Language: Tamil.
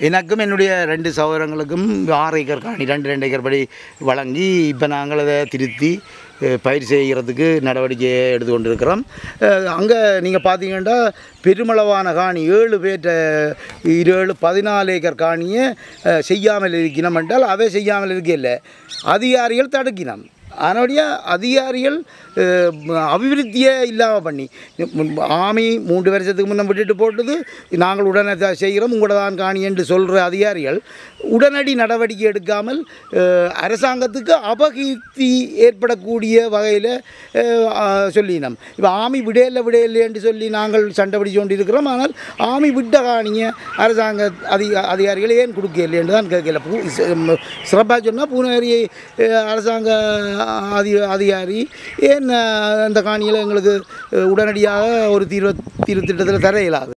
எனக்கும் என்னுடைய ரெண்டு சகோதரங்களுக்கும் ஆறு ஏக்கர் காணி ரெண்டு ரெண்டு ஏக்கர் படி வழங்கி இப்போ நாங்கள் அதை திருத்தி அஹ், பயிர் செய்கிறதுக்கு நடவடிக்கையை எடுத்து கொண்டிருக்கிறோம் அங்கே நீங்கள் பார்த்தீங்கன்னா பெருமளவான காணி ஏழு பேர்ட்ட ஏழு பதினாலு ஏக்கர் காணியை அஹ், செய்யாமல் இருக்கணும் என்றால் அவை செய்யாமல் இருக்கல அதிகாரிகள் தடுக்கினோம் அதனுடைய அதிகாரிகள் அஹ், அபிவிருத்தியே இல்லாமல் பண்ணி ஆமி மூன்று வருஷத்துக்கு முன்ன விட்டுட்டு போட்டது நாங்கள் உடனே த- செய்கிறோம் உங்களோட தான் காணி என்று சொல்கிற அதிகாரிகள் உடனடி நடவடிக்கை எடுக்காமல் அஹ், அரசாங்கத்துக்கு அபகீர்த்தி ஏற்படக்கூடிய வகையில் சொல்லினோம் இப்போ ஆமி விடையில்லை விடையில்லை என்று சொல்லி நாங்கள் சண்டை பிடிச்சு கொண்டிருக்கிறோம் ஆனால் ஆமி விட்ட காணியை அரசாங்க அதிக அதிகாரிகள் ஏன் கொடுக்கல என்று தான் கேட்கல பூ சிறப்பாக சொன்னால் பூனேரி அஹ், அரசாங்க அதி அதிகாரி ஏன் அஹ், அந்த காணியில் எங்களுக்கு அஹ், உடனடியாக ஒரு தீர்வு தீர்வு திட்டத்தில் தர இயலாது